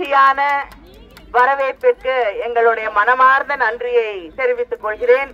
மகிழ்ச்சியான வரவேற்பிற்கு எங்களுடைய மனமார்ந்த நன்றியை தெரிவித்துக் கொள்கிறேன்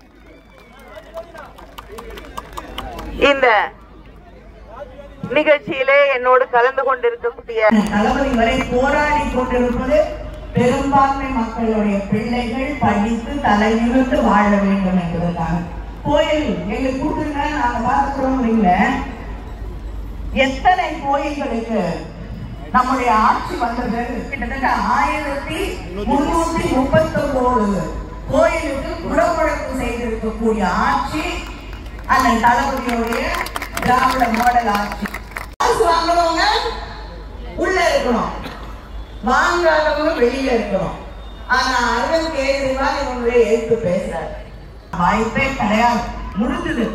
இந்த நிகழ்ச்சியிலே என்னோடு கலந்து கொண்டிருக்கக்கூடிய தளபதி வரை போராடி கொண்டிருப்பது பெரும்பான்மை மக்களுடைய பிள்ளைகள் படித்து தலைநிமிர்ந்து வாழ வேண்டும் என்பதற்காக கோயில் எங்க கூட்டுங்க நாங்க பார்த்துக்கிறோம் இல்ல எத்தனை கோயில்களுக்கு நம்முடைய ஆட்சி வந்தது கிட்டத்தட்ட ஆயிரத்தி முன்னூத்தி முப்பத்தி ஒன்பது கோயிலுக்கு குடமுழக்கு செய்திருக்கக்கூடிய ஆட்சி அண்ணன் தளபதியுடைய திராவிட மாடல் ஆட்சி காசு வாங்குறவங்க உள்ள இருக்கணும் வாங்காதவங்க வெளியில இருக்கணும் ஆனா அரவிந்த் கெஜ்ரிவால் இவங்களே எடுத்து பேசுறாரு வாய்ப்பே கிடையாது முடிஞ்சது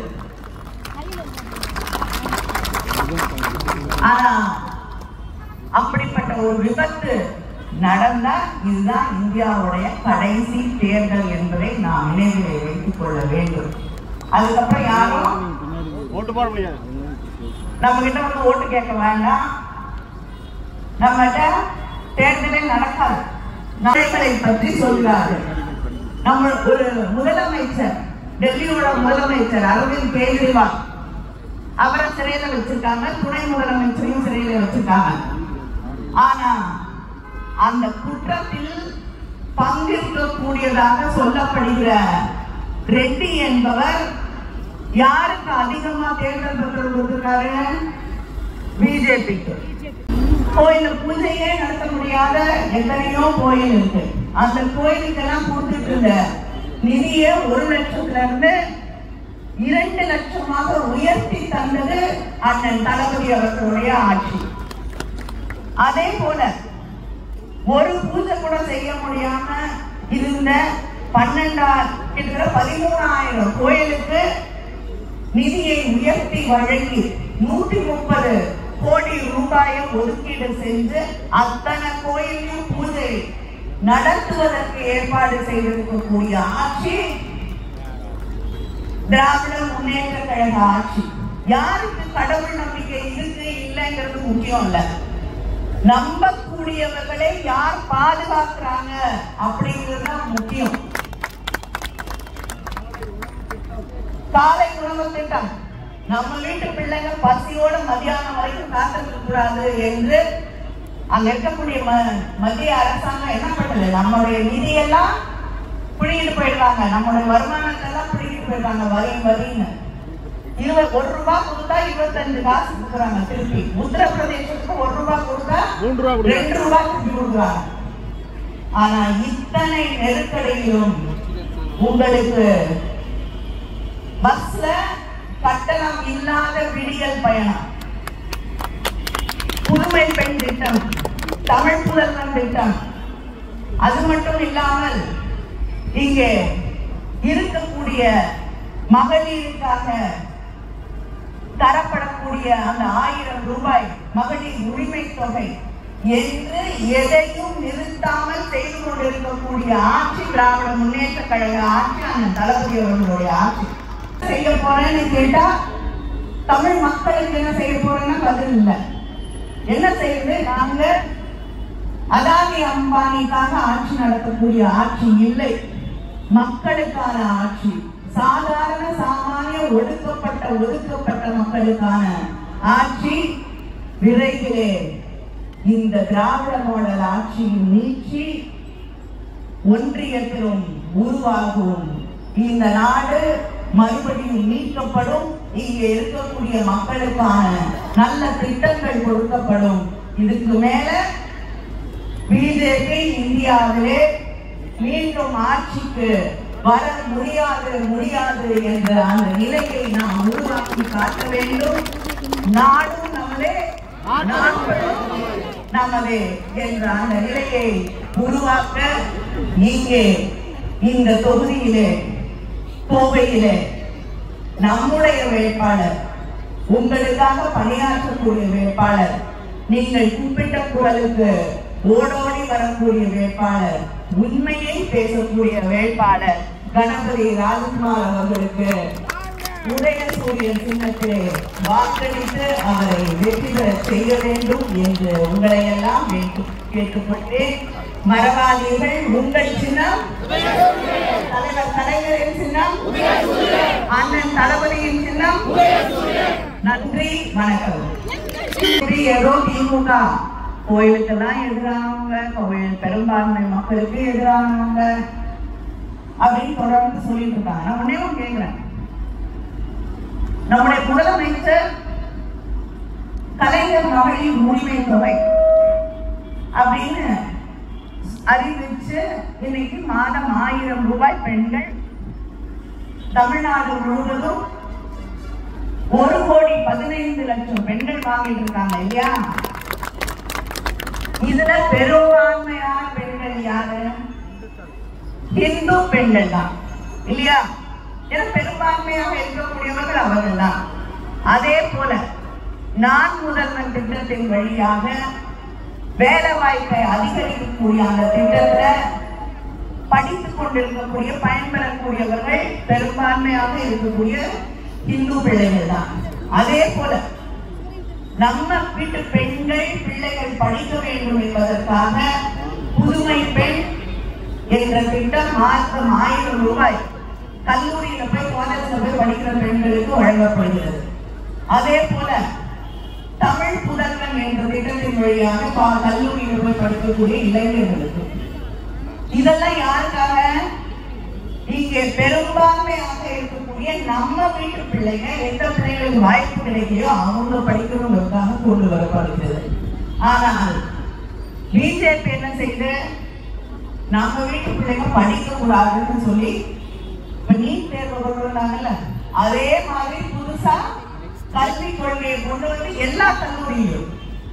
ஆனா அப்படிப்பட்ட ஒரு விபத்து நடந்தா இதுதான் இந்தியாவுடைய கடைசி தேர்தல் என்பதை நாம் நினைவிலே வைத்துக் கொள்ள வேண்டும் அதுக்கப்புறம் யாரும் ஓட்டு போட முடியாது நம்ம கிட்ட வந்து ஓட்டு கேட்க வேண்டாம் நம்மகிட்ட தேர்தலே நடக்காது நடைமுறை பற்றி சொல்கிறாரு நம்ம ஒரு முதலமைச்சர் டெல்லியோட முதலமைச்சர் அரவிந்த் கெஜ்ரிவால் அவரை சிறையில வச்சிருக்காங்க துணை முதலமைச்சரையும் சிறையில வச்சிருக்காங்க ஆனா அந்த குற்றத்தில் பங்கேற்கக்கூடியதாக சொல்லப்படுகிற ரெட்டி என்பவர் யாருக்கு அதிகமா தேர்தல் பத்திரம் கொடுத்திருக்காரு பிஜேபிக்கு கோயில பூஜையே நடத்த முடியாத எத்தனையோ கோயில் இருக்கு அந்த கோயிலுக்கெல்லாம் கொடுத்துட்டு இருந்த நிதியை ஒரு லட்சத்துல இருந்து இரண்டு லட்சமாக உயர்த்தி தந்தது அண்ணன் தளபதி அவர்களுடைய ஆட்சி அதே போல ஒரு பூஜை கூட செய்ய முடியாம இருந்த பன்னெண்டாயிரம் கிட்டத்தட்ட பதிமூணாயிரம் கோயிலுக்கு நிதியை உயர்த்தி வழங்கி நூற்றி முப்பது கோடி ரூபாயை ஒதுக்கீடு செஞ்சு அத்தனை கோயிலையும் பூஜை நடத்துவதற்கு ஏற்பாடு செய்திருக்கக்கூடிய ஆட்சி திராவிட முன்னேற்ற கழக ஆட்சி யாருக்கு கடவுள் நம்பிக்கை இருக்கு இல்லைங்கிறது முக்கியம் இல்ல நம்பக்கூடியவர்களை யார் பாதுகாக்கிறாங்க அப்படிங்கிறது தான் முக்கியம் காலை உணவு திட்டம் நம்ம வீட்டு பிள்ளைங்க பசியோட மதியானம் வரைக்கும் காத்திருக்க கூடாது என்று அங்க இருக்கக்கூடிய ம- மத்திய அரசாங்கம் என்ன பண்ணுது நம்மளுடைய நிதியெல்லாம் பிடிக்கிட்டு போயிடுறாங்க நம்மளுடைய வருமானத்தை எல்லாம் பிடிக்கிட்டு போயிடுறாங்க வரி வரின்னு இருபது ஒரு ரூபாய் கொடுத்தா இருபத்தஞ்சு காசு கொடுக்குறாங்க திருப்பி உத்தரப்பிரதேசத்துக்கு ஒரு ரூபாய் கொடுத்தா மூன்று ரூபாய் கொடுக்குறாங்க. ரெண்டு ரூபாய் திருப்பி கொடுக்குறாங்க ஆனா இத்தனை நெருக்கடியிலும் உங்களுக்கு பஸ்ல கட்டணம் இல்லாத விடியல் பயணம் புதுமை பெண் திட்டம் தமிழ் புதல்வன் திட்டம் அது மட்டும் இல்லாமல் இங்கே இருக்கக்கூடிய மகளிருக்காக தரப்படக்கூடிய அந்த ஆயிரம் ரூபாய் மகளிர் உரிமை தொகை என்று எதையும் நிறுத்தாமல் செய்து கொண்டிருக்கக்கூடிய ஆட்சி திராவிட முன்னேற்ற கழக ஆட்சி அந்த தளபதி அவர்களுடைய ஆட்சி செய்ய போறேன்னு கேட்டா தமிழ் மக்களுக்கு என்ன செய்ய போறேன்னா பதில் இல்லை என்ன செய்யுது நாங்க அதானி அம்பானிக்காக ஆட்சி நடத்தக்கூடிய ஆட்சி இல்லை மக்களுக்கான ஆட்சி சாதாரண சாமானிய ஒடுக்கப்பட்ட ஒதுக்கப்பட்ட மக்களுக்கான ஆட்சி விரைவிலே இந்த திராவிட மாடல் ஆட்சியின் நீட்சி ஒன்றியத்திலும் உருவாகும் இந்த நாடு மறுபடியும் மீட்கப்படும் இங்கே இருக்கக்கூடிய மக்களுக்கான நல்ல திட்டங்கள் கொடுக்கப்படும் இதுக்கு மேல பிஜேபி இந்தியாவிலே மீண்டும் ஆட்சிக்கு வர முடியாது முடியாது என்ற அந்த நிலையை நாம் உருவாக்கி காட்ட வேண்டும் நாடும் நம்மளே நாட்களும் நமதே என்ற அந்த நிலையை உருவாக்க இங்கே இந்த தொகுதியிலே கோவையிலே நம்முடைய வேட்பாளர் உங்களுக்காக பணியாற்றக்கூடிய வேட்பாளர் நீங்கள் கூப்பிட்ட குரலுக்கு ஓடோடி வரக்கூடிய வேட்பாளர் உண்மையை பேசக்கூடிய வேட்பாளர் கணபதி ராஜ்குமார் அவர்களுக்கு உதயசூரிய சின்னத்திலே வாக்களித்து அவரை வெற்றி பெற செய்ய வேண்டும் என்று உங்களை எல்லாம் வேண்டு கேட்டுக்கொண்டேன் மரபாளிகள் உங்கள் சின்னம் தலைவர் தலைவரின் சின்னம் அண்ணன் தளபதியின் சின்னம் நன்றி வணக்கம் இப்படி ஏதோ திமுக கோயிலுக்கெல்லாம் எதிரானவங்க கோயில் பெரும்பான்மை மக்களுக்கு எதிரானவங்க அப்படின்னு தொடர்ந்து சொல்லிட்டு இருக்காங்க நான் ஒன்னே ஒன்று கேட்கிறேன் நம்முடைய முதலமைச்சர் கலைஞர் மகளிர் உரிமை தொகை அப்படின்னு அறிவிச்சு இன்னைக்கு மாதம் ஆயிரம் ரூபாய் பெண்கள் தமிழ்நாடு முழுவதும் ஒரு கோடி பதினைந்து லட்சம் பெண்கள் வாங்கிட்டு இருக்காங்க இல்லையா இதுல பெரும்பான்மையான பெண்கள் யாரு இந்து பெண்கள் தான் இல்லையா ஏன்னா பெரும்பான்மையாக இருக்கக்கூடியவர்கள் அவர்கள் தான் அதே போல நான் முதல்வன் திட்டத்தின் வழியாக வேலை வாய்ப்பை அதிகரிக்கக்கூடிய அந்த திட்டத்துல படித்துக் கொண்டிருக்கக்கூடிய பயன்பெறக்கூடியவர்கள் பெரும்பான்மையாக இருக்கக்கூடிய இந்து பிள்ளைகள் தான் அதே போல நம்ம வீட்டு பெண்கள் பிள்ளைகள் படிக்க வேண்டும் என்பதற்காக புதுமை பெண் என்ற திட்டம் மாதம் ஆயிரம் ரூபாய் கல்லூரியில போய் காலேஜ்ல போய் படிக்கிற பெண்களுக்கு வழங்கப்படுகிறது அதே போல தமிழ் புதல்வன் என்ற திட்டத்தின் வழியாக பா- கல்லூரியில போய் படிக்கக்கூடிய இளைஞர்களுக்கு இதெல்லாம் யாருக்காக இங்கே பெரும்பான்மையாக இருக்கக்கூடிய நம்ம வீட்டு பிள்ளைங்க எந்த பிள்ளைகளுக்கு வாய்ப்பு கிடைக்கலையோ அவங்க படிக்கணுங்கிறதுக்காக கொண்டு வரப்படுகிறது ஆனால் பிஜேபி என்ன செய்யுது நம்ம வீட்டு பிள்ளைங்க படிக்க கூடாதுன்னு சொல்லி இப்ப நீட் தேர்வு கொண்டு வந்தாங்கல்ல அதே மாதிரி புதுசா கல்விக் கொள்கையை கொண்டு வந்து எல்லா கல்லூரியிலும்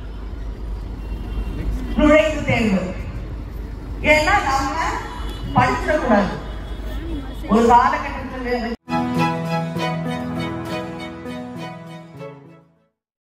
நுழைவு தேர்வு ஏன்னா நம்ம படிச்சிடக்கூடாது ஒரு காலகட்டத்தில்